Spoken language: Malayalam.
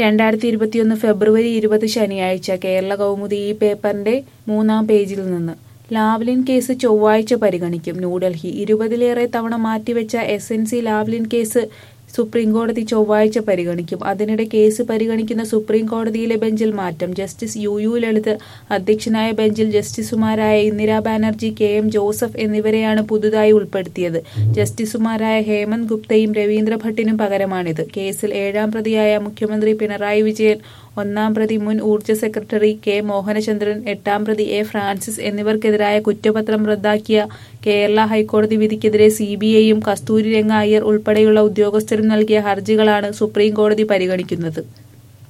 രണ്ടായിരത്തി ഇരുപത്തിയൊന്ന് ഫെബ്രുവരി ഇരുപത് ശനിയാഴ്ച കേരള കൗമുദി ഈ പേപ്പറിന്റെ മൂന്നാം പേജിൽ നിന്ന് ലാവ്ലിൻ കേസ് ചൊവ്വാഴ്ച പരിഗണിക്കും ന്യൂഡൽഹി ഇരുപതിലേറെ തവണ മാറ്റിവെച്ച S N C Lavalin case സുപ്രീംകോടതി ചൊവ്വാഴ്ച പരിഗണിക്കും അതിനിടെ കേസ് പരിഗണിക്കുന്ന സുപ്രീം കോടതിയിലെ ബെഞ്ചിൽ മാറ്റം ജസ്റ്റിസ് യു യു ലളിത് അധ്യക്ഷനായ ബെഞ്ചിൽ ജസ്റ്റിസുമാരായ ഇന്ദിരാ ബാനർജി കെ എം ജോസഫ് എന്നിവരെയാണ് പുതുതായി ഉൾപ്പെടുത്തിയത് ജസ്റ്റിസുമാരായ ഹേമന്ത് ഗുപ്തയും രവീന്ദ്ര ഭട്ടിനും പകരമാണിത് കേസിൽ ഏഴാം പ്രതിയായ മുഖ്യമന്ത്രി പിണറായി വിജയൻ ഒന്നാം പ്രതി മുൻ ഊർജ്ജ സെക്രട്ടറി കെ മോഹനചന്ദ്രൻ എട്ടാം പ്രതി എ ഫ്രാൻസിസ് എന്നിവർക്കെതിരായ കുറ്റപത്രം റദ്ദാക്കിയ കേരള ഹൈക്കോടതി വിധിക്കെതിരെ സി ബി ഐയും കസ്തൂരി രംഗ അയ്യർ ഉൾപ്പെടെയുള്ള ഉദ്യോഗസ്ഥരും നൽകിയ ഹർജികളാണ് സുപ്രീം കോടതി പരിഗണിക്കുന്നത്